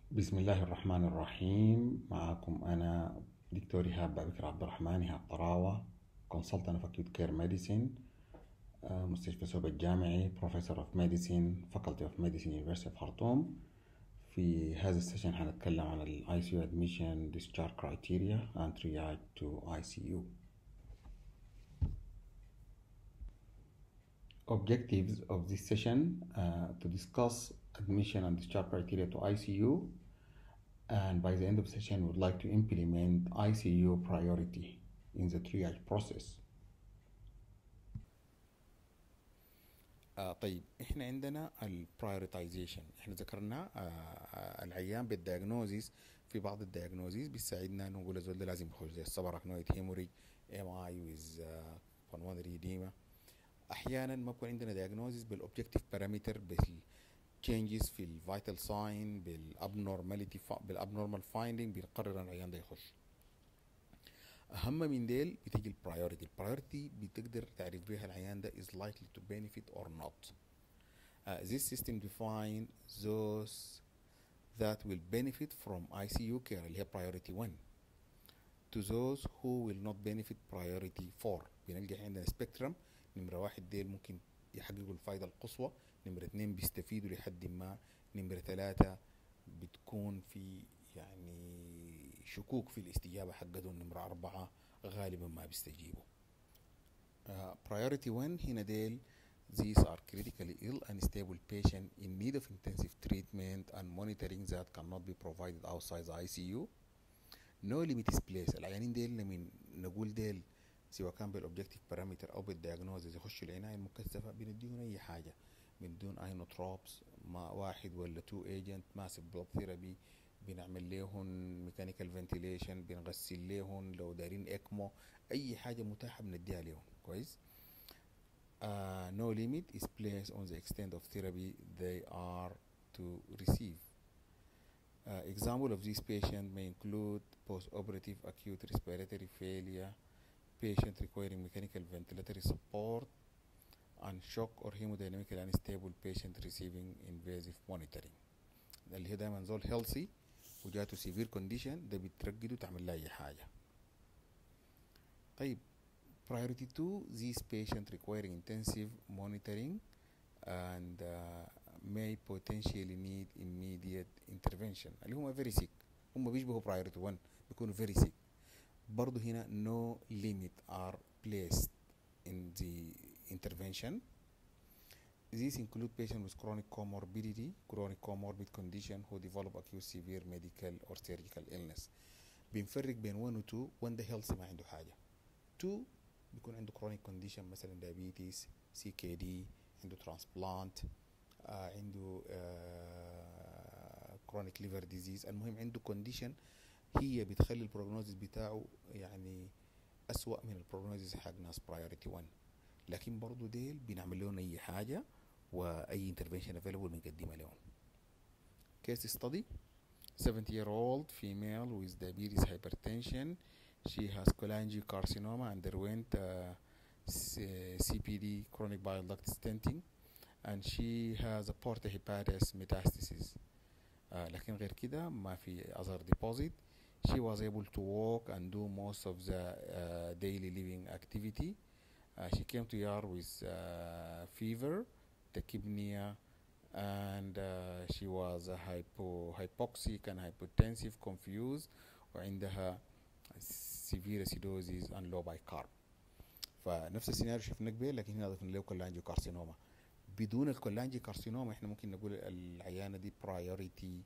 بسم الله الرحمن الرحيم معكم أنا دكتور إيهاب بكر عبد الرحمن إيهاب طراوة كونسلتنت في أكيوت كير ميديسين مستشفى سوب الجامعي بروفيسور اوف ميديسين فاكولتي اوف ميديسين يونيفرسيتي اوف خرطوم في هذا السيشن حنتكلم عن ال ICU admission discharge criteria and triage to ICU objectives of this session uh, to discuss admission and discharge criteria to ICU and by the end of the session would like to implement ICU priority in the triage process آه طيب احنا عندنا البرايورتايزيشن احنا ذكرنا آه آه العيان بالدياجنوزيس في بعض الدياجنوزيس بيساعدنا نقول الزول ده لازم يخش زي الصبر اكنويد هيموري ام اي ويز pulmonary edema احيانا ما بيكون عندنا دياجنوزيس بالاوبجكتيف بارامتر بالتشينجز في الفيتال ساين بالابنورماليتي بالابنورمال فايندينج بنقرر ان العيان ده يخش اهم من ديل بتيجي البرايورتي البرايورتي بتقدر تعرف بيها العيان ده is likely to benefit or not uh, this system define those that will benefit from ICU care اللي هي priority 1 to those who will not benefit priority 4 بنلقى عندنا سبيكترم نمرة واحد ديل ممكن يحققوا الفائدة القصوى نمرة اتنين بيستفيدوا لحد ما نمرة ثلاثة بتكون في يعني شكوك في الاستجابة حقتهم نمرة أربعة غالبا ما بيستجيبوا uh, priority 1 هنا ديل these are critically ill and stable patient in need of intensive treatment and monitoring that cannot be provided outside the ICU no limit is placed العيانين ديل لما نقول ديل سواء كان بالاوبجكتيف بارامتر او بالدياجنوزز يخشوا العناية المكثفة بنديهم اي حاجة من دون اينوتروبس ما واحد ولا تو ايجنت ماسك بلوب ثيرابي بنعمل لهم ميكانيكال فنتيليشن بنغسل لهم لو دايرين اكمو اي حاجه متاحه بنديها لهم كويس uh, no limit is placed on the extent of therapy they are to receive uh, example of this patient may include post-operative acute respiratory failure patient requiring mechanical ventilatory support and shock or hemodynamically unstable patient receiving invasive monitoring اللي هي دايما زول healthy وجاته سيفير كونديشن ده بترقده تعمل له اي حاجه طيب priority 2 this patient requiring intensive monitoring and uh, may potentially need immediate intervention اللي هم very sick هم بيشبهوا priority 1 بيكونوا very sick برضه هنا no limit are placed in the intervention These include patients with chronic comorbidity, chronic comorbid condition who develop acute severe medical or surgical illness. بنفرق بين 1 و 2 1 ده healthy ما عنده حاجة 2 بيكون عنده chronic condition مثلا diabetes CKD عنده transplant آه عنده آه chronic liver disease المهم عنده condition هي بتخلي البروجنوزيس بتاعه يعني أسوأ من البروجنوزيس حق ناس priority 1 لكن برضو ديل بنعمل لهم أي حاجة واي intervention available بنقدمها لهم case study 70 year old female with diabetes hypertension she has cholangiocarcinoma underwent uh, CPD chronic bile duct stenting and she has a portahepatis metastasis uh, لكن غير كده ما في other deposit she was able to walk and do most of the uh, daily living activity uh, she came to ER with uh, fever tachypnea and uh, she was uh, hypo hypoxic and hypotensive confused وعندها severe acidosis and low bicarb فنفس السيناريو شفنا قبل لكن هنا ضفنا له كولانجيو كارسينوما بدون الكولانجيو كارسينوما احنا ممكن نقول العيانه دي برايورتي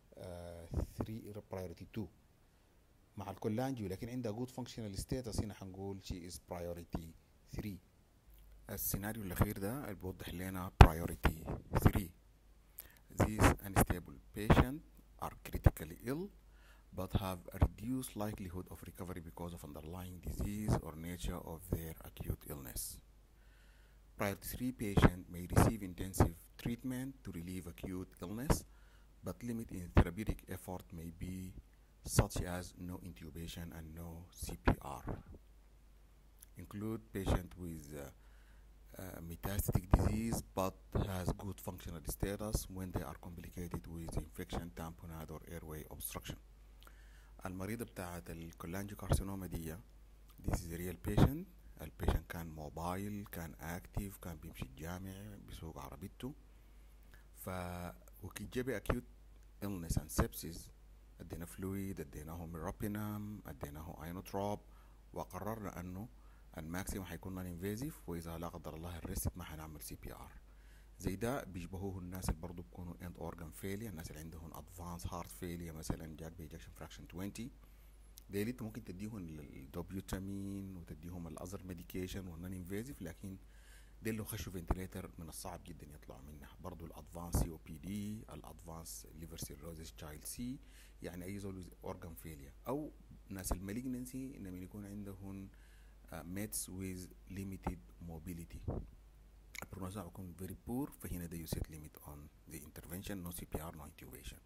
3 برايورتي 2 مع الكولانجيو لكن عندها جود فانكشنال ستاتس هنا حنقول شي از برايورتي 3 السيناريو الأخير ده اللي بيوضح لنا priority 3 These unstable patients are critically ill but have a reduced likelihood of recovery because of underlying disease or nature of their acute illness. Priority 3 patient may receive intensive treatment to relieve acute illness but limit in therapeutic effort may be such as no intubation and no CPR. Include patient with uh, uh, metastatic disease but has good functional status when they are complicated with infection tamponade or airway obstruction المريضة بتاعت الكولانجي كارسينوما دي this is a real patient البيشنت كان موبايل كان اكتيف كان بيمشي الجامع بيسوق عربيته ف وكي جابي acute illness and sepsis ادينا فلويد اديناه ميروبينام اديناه اينوتروب وقررنا انه الماكسيمم حيكون نون انفيزيف واذا لا قدر الله الريست ما حنعمل سي بي ار زي ده بيشبهوه الناس اللي برضه بيكونوا اند اورجان فيليا الناس اللي عندهم ادفانس هارت فيليا مثلا جاك بيجكشن فراكشن 20 ديلي انت ممكن تديهم الدوبيوتامين وتديهم الاذر ميديكيشن والنون انفيزيف لكن ديل لو خشوا فنتليتر من الصعب جدا يطلعوا منها برضو الادفانس سي او بي دي الادفانس ليفر سيروزيس تشايلد سي يعني اي زول اورجان فيليا او ناس المالجنسي انهم يكون عندهم ميتس ويز ليميتد موبيليتي البرونوزا بيكون فيري بور فهنا ده يو سيت ليميت اون ذا انترفنشن نو سي بي ار نو انتوبيشن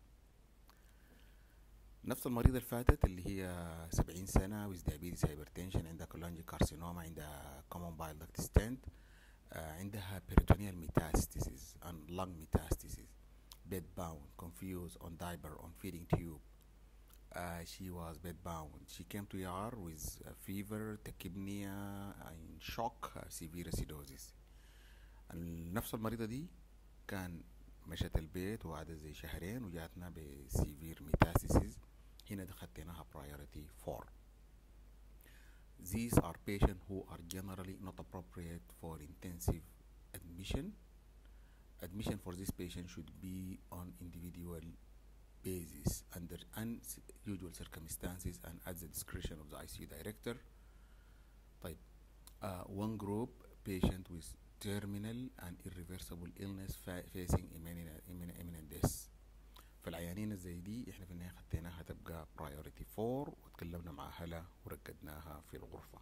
نفس المريضة اللي فاتت اللي هي سبعين سنة with diabetes hypertension عندها كولانجي كارسينوما عندها common bile duct stent آه عندها peritoneal metastasis and lung metastasis bed bound confused on diaper on feeding tube uh, she was bed bound she came to ER with uh, fever tachypnea and shock uh, severe acidosis نفس المريضة دي كان مشت البيت وقعدت زي شهرين وجاتنا بسيفير ميتاسيسز هنا دي خديناها priority 4 These are patients who are generally not appropriate for intensive admission. Admission for this patient should be on individual basis under unusual circumstances and at the discretion of the ICU director. طيب uh, one group patient with terminal and irreversible illness facing imminent, imminent, imminent death فالعيانين زي دي احنا في النهايه خديناها تبقى برايورتي 4 وتكلمنا مع هلا ورقدناها في الغرفه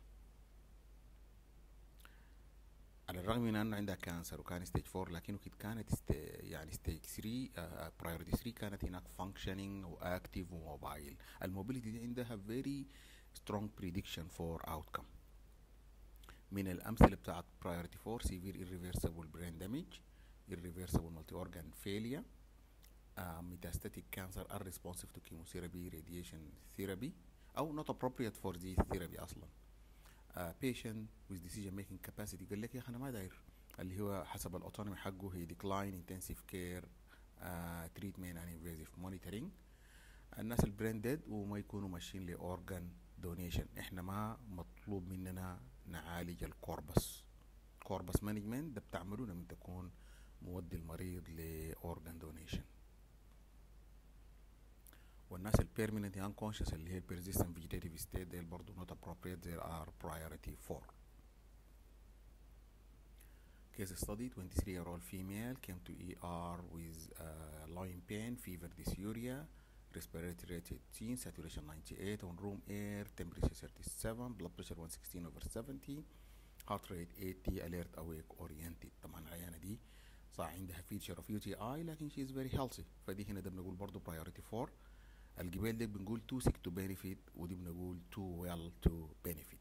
على الرغم من انه عندها كانسر وكان ستيج 4 لكنه كده كانت است... يعني ستيج 3 برايورتي 3 كانت هناك فانكشنينج واكتيف وموبايل الموبيليتي دي عندها فيري سترونج بريدكشن فور اوتكم من الامثله بتاعت برايورتي 4 سيفير irreversible brain damage irreversible multi organ failure uh, metastatic cancer unresponsive to chemotherapy radiation therapy او not appropriate for this therapy اصلا uh, patient with decision making capacity قال لك يا اخي انا ما داير اللي هو حسب الاوتونومي حقه هي decline intensive care uh, treatment and invasive monitoring الناس البرين ديد وما يكونوا ماشيين لاورجان دونيشن احنا ما مطلوب مننا نعالج الكوربس كوربس مانجمنت ده بتعملوه لما تكون مودي المريض لاورجان دونيشن والناس البيرمننت unconscious اللي هي persistent vegetative state ديل برضه not appropriate there are priority 4 case study 23 year old female came to ER with uh, loin pain fever dysuria respiratory rate 18 saturation 98 on room air temperature 37 blood pressure 116 over 70 heart rate 80 alert awake oriented طبعا العيانة دي صح عندها feature of UTI لكن she is very healthy فدي هنا ده بنقول برضه priority 4 الجبال دي بنقول too sick to benefit ودي بنقول too well to benefit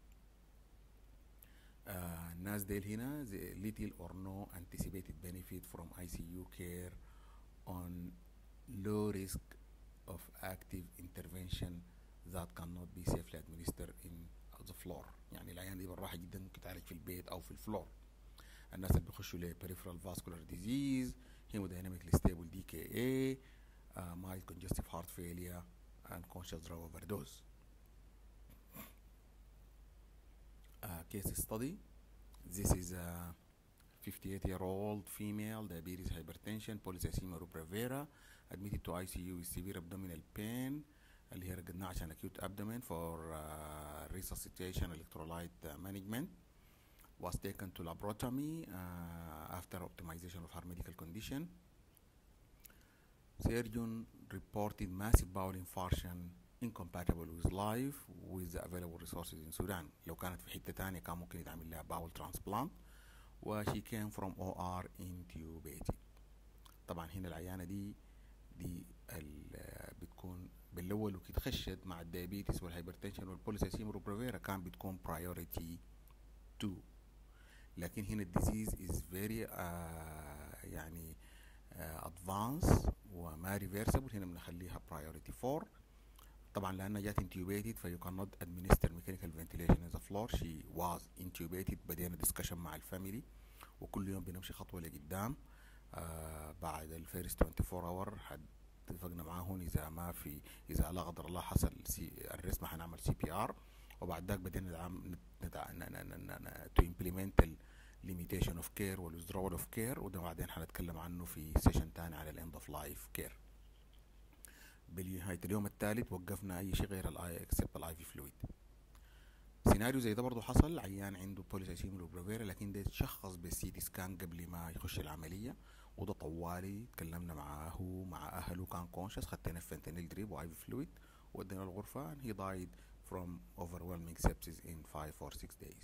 آه الناس ديل هنا little or no anticipated benefit from ICU care on low risk of active intervention that cannot be safely administered in the floor يعني العيان دي بالراحة جدا ممكن تعالج في البيت أو في الفلور الناس اللي بيخشوا ل peripheral vascular disease hemodynamically stable DKA uh, mild congestive heart failure and conscious drug overdose uh, case study this is a 58 year old female diabetes hypertension polycythemia rubra vera admitted to ICU with severe abdominal pain اللي هي رقدناها عشان acute abdomen for uh, resuscitation electrolyte uh, management was taken to laparotomy uh, after optimization of her medical condition surgeon reported massive bowel infarction incompatible with life with the available resources in Sudan لو كانت في حتة تانية كان ممكن يتعمل لها bowel transplant و she came from OR intubated طبعا هنا العيانة دي دي بتكون بالاول وكده خشت مع الديابيتس والهايبرتنشن والبوليسيسيم والبروفيرا كان بتكون برايورتي 2 لكن هنا الديزيز از فيري يعني ادفانس وما ريفرسبل هنا بنخليها برايورتي 4 طبعا لانها جات intubated فيو كانوت administer mechanical ventilation as a floor she was intubated بدينا discussion مع الفاميلي وكل يوم بنمشي خطوه لقدام آه بعد الفيرست 24 اور اتفقنا معاهم اذا ما في اذا لا قدر الله حصل سي الرسم حنعمل سي بي ار وبعد ذاك بدينا ندعم تو امبلمنت limitation of care والwithdrawal of care وده بعدين حنتكلم عنه في سيشن تاني على الاند اوف لايف كير بنهاية اليوم الثالث وقفنا اي شيء غير الاي اكسبت الاي في فلويد سيناريو زي ده برضه حصل عيان عنده بوليسايسيميا وبروفيرا لكن ده تشخص بالسي تي سكان قبل ما يخش العملية وده طوالي تكلمنا معاه مع اهله كان كونشس خدنا فنتانيل دريب واي في فلويد ودينا الغرفة and he died from overwhelming sepsis in 5 or 6 days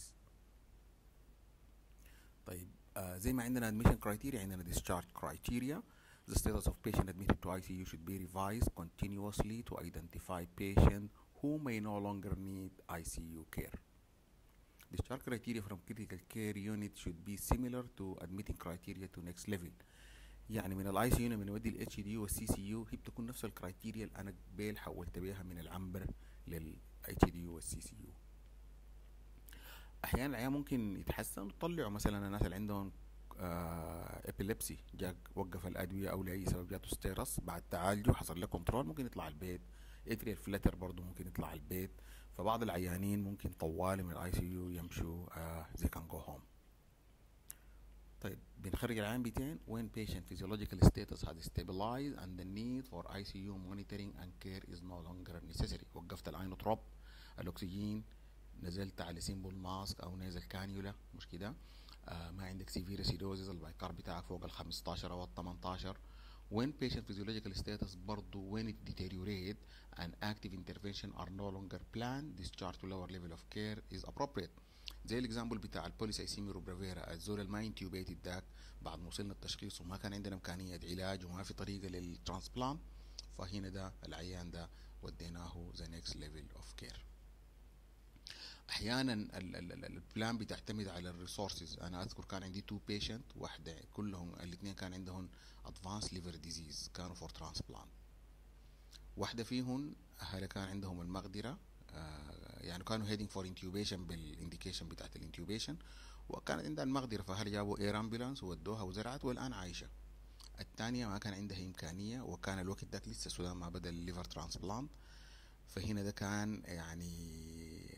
طيب آه زي ما عندنا admission criteria عندنا discharge criteria the status of patient admitted to ICU should be revised continuously to identify patient who may no longer need ICU care. Discharge criteria from critical care unit should be similar to admitting criteria to next level. يعني من الاي سي يو من نودي الاتش دي والسي سي يو هي بتكون نفس الكرايتيريا اللي انا قبل حولت بيها من العنبر للاتش دي يو والسي سي يو. احيانا العيان ممكن يتحسن وتطلعوا مثلا الناس اللي عندهم ابيليبسي جاك وقف الادويه او لاي سبب جاته ستيرس بعد تعالجه حصل له كنترول ممكن يطلع البيت اتريال فلتر برضه ممكن يطلع البيت فبعض العيانين ممكن طوالي من الاي سي يو يمشوا زي كان جو هوم طيب بنخرج العيان بيتين when patient physiological status has stabilized and the need for ICU monitoring and care is no longer necessary وقفت الاينوتروب الاكسجين نزلت على سيمبل ماسك او نازل كانيولا مش كده آه ما عندك سيفير اسيدوزيس البايكار بتاعك فوق ال 15 او ال 18 when patient physiological status برضو when it deteriorate and active intervention are no longer planned discharge to lower level of care is appropriate زي الاكزامبل بتاع البوليسايسيميا روبرافيرا الزول اللي ما انتيوبيتد داك بعد ما وصلنا التشخيص وما كان عندنا امكانيه علاج وما في طريقه للترانسبلانت فهنا ده العيان ده وديناه ذا نيكست ليفل اوف كير احيانا البلان بتعتمد على الريسورسز انا اذكر كان عندي تو بيشنت واحده كلهم الاثنين كان عندهم ادفانس ليفر ديزيز كانوا فور ترانسبلانت واحده فيهم اهلها كان عندهم المقدره آه يعني كانوا هيدنج فور انتيوبيشن بالانديكيشن بتاعت الانتيوبيشن وكانت عندها المقدره فاهل جابوا اير امبولانس وودوها وزرعت والان عايشه الثانيه ما كان عندها امكانيه وكان الوقت ذاك لسه السودان ما بدا الليفر ترانسبلانت فهنا ده كان يعني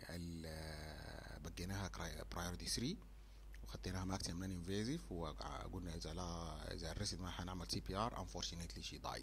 بقيناها برايورتي 3 وخديناها ماكسيمم نون انفيزيف وقلنا اذا لا اذا الرسد ما حنعمل سي بي ار انفورشنتلي شي دايد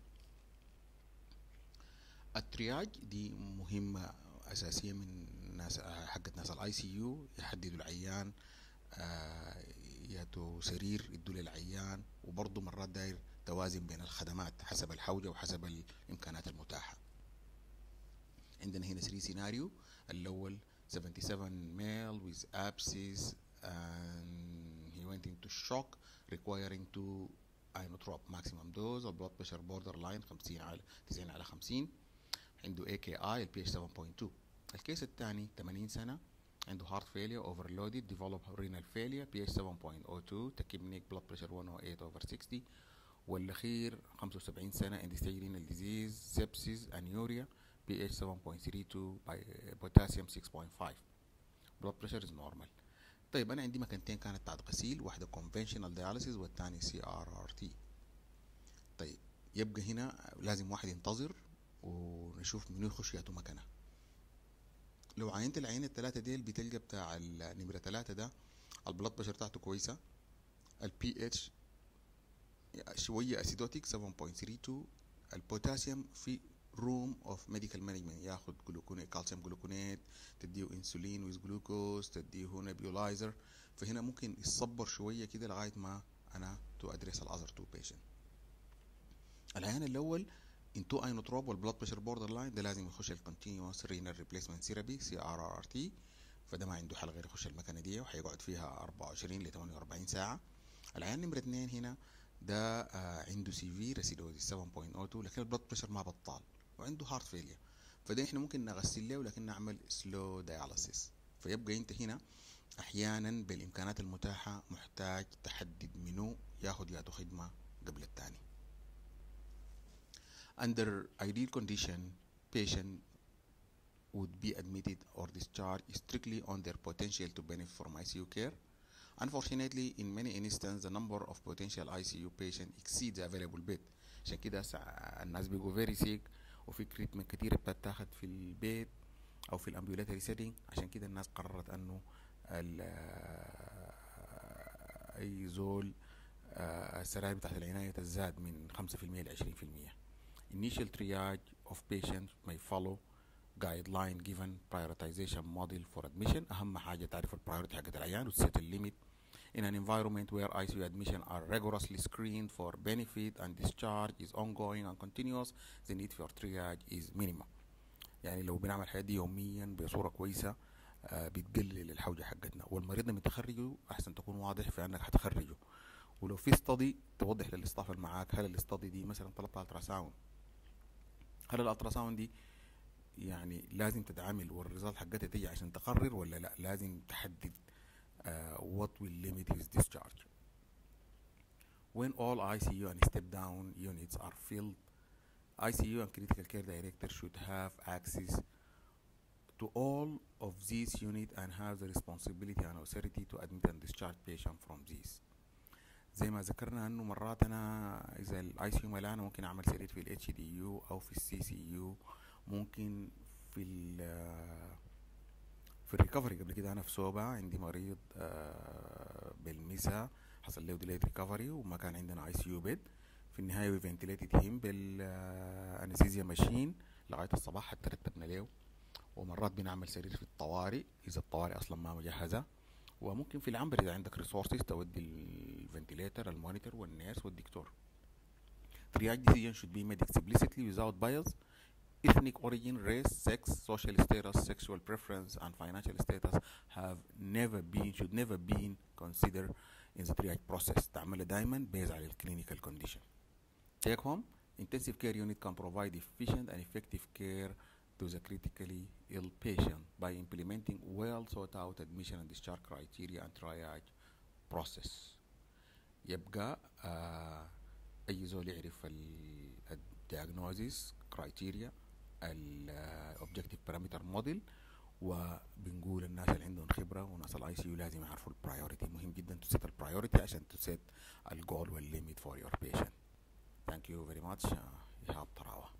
الترياج دي مهمه اساسيه من ناس حقت ناس الاي سي يو يحددوا العيان آه ياتوا سرير يدوا للعيان وبرضه مرات داير توازن بين الخدمات حسب الحوجه وحسب الامكانات المتاحه عندنا هنا 3 سيناريو الاول 77 male with abscess and he went into shock requiring two inotrop maximum dose of blood pressure borderline 50 على 90 على 50 عنده AKI ال pH 7.2 الكيس الثاني 80 سنة عنده heart failure overloaded develop renal failure pH 7.02 تكيبنيك blood pressure 108 over 60 والاخير 75 سنة end stage renal disease sepsis anuria pH 7.32 by potassium 6.5 blood pressure is normal طيب انا عندي مكانتين كانت بتاعت غسيل واحده conventional dialysis والثاني سي ار ار تي طيب يبقى هنا لازم واحد ينتظر ونشوف منو يخش ياتوا مكانها لو عينت العين الثلاثه ديل بتلقى بتاع النمره ثلاثه ده البلاد بريشر بتاعته كويسه البي اتش شويه اسيدوتيك 7.32 البوتاسيوم في روم اوف ميديكال مانجمنت ياخد جلوكونيت كالسيوم جلوكونيت تديه انسولين ويز جلوكوز تديه نبيولايزر فهنا ممكن يصبر شويه كده لغايه ما انا تو ادريس الاذر تو بيشنت العيان الاول ان تو اينوتروب والبلاد بريشر بوردر لاين ده لازم يخش الكونتينوس رينال ريبليسمنت ثيرابي سي ار ار تي فده ما عنده حل غير يخش المكنه دي وهيقعد فيها 24 ل 48 ساعه العيان نمره اثنين هنا ده آه عنده سيفير اسيدوزيس 7.02 لكن البلاد بريشر ما بطال وعنده هارت فيلير فده احنا ممكن نغسل له ولكن نعمل سلو دياليسيس فيبقى انت هنا احيانا بالامكانات المتاحه محتاج تحدد منو ياخد ياته خدمه قبل الثاني under ideal condition patient would be admitted or discharged strictly on their potential to benefit from ICU care. Unfortunately, in many instances, the number of potential ICU patients exceeds the available bed. عشان كده الناس بيقوا very sick وفي تريتمنت كتير بتتاخد في البيت او في الامبيولاتري سيتنج عشان كده الناس قررت انه اي زول السراير بتاعت العناية تزداد من 5% ل 20% Initial triage of patients may follow guideline given prioritization model for admission أهم حاجة تعرف البرايورتي حقت العيان وتسيت الليميت in an environment where ICU admission are rigorously screened for benefit and discharge is ongoing and continuous the need for triage is minimum يعني لو بنعمل الحاجات دي يوميا بصورة كويسة آه بتقلل الحوجة حقتنا والمريض لما تخرجه أحسن تكون واضح في أنك هتخرجه ولو في استدي توضح للاستاف اللي معاك هل الاستدي دي مثلا طلبت الترا ساوند هل الالترا ساوند دي يعني لازم تتعامل والريزلت حقتها تيجي عشان تقرر ولا لا لازم تحدد uh, what will limit his discharge when all ICU and step down units are filled ICU and critical care director should have access to all of these units and have the responsibility and authority to admit and discharge patient from these زي ما ذكرنا انه مرات انا اذا الاي سي يو ملانه ممكن اعمل سرير في الاتش دي يو او في السي سي يو ممكن في ال في الريكفري قبل كده انا في سوبا عندي مريض بالمسا حصل له ديليت ريكفري وما كان عندنا اي سي يو بيد في النهايه وي فنتليتد هيم بالانستيزيا ماشين لغايه الصباح حتى رتبنا له ومرات بنعمل سرير في الطوارئ اذا الطوارئ اصلا ما مجهزه وممكن في العنبر اذا عندك ريسورسز تودي الفنتليتر المونيتور والنيرس والدكتور triage decision should be made explicitly without bias ethnic origin race sex social status sexual preference and financial status have never been should never been considered in the triage process تعمل دائما based على clinical condition take home intensive care unit can provide efficient and effective care to the critically ill patient by implementing well thought out admission and discharge criteria and triage process يبقى آه اي زول يعرف الدياجنوزيس كرايتيريا الاوبجكتيف بارامتر موديل وبنقول الناس اللي عندهم خبره وناس الاي سي يو لازم يعرفوا البرايورتي مهم جدا تسيت البرايورتي عشان تسيت الجول والليميت فور يور بيشنت ثانك يو فيري ماتش ايهاب طراوه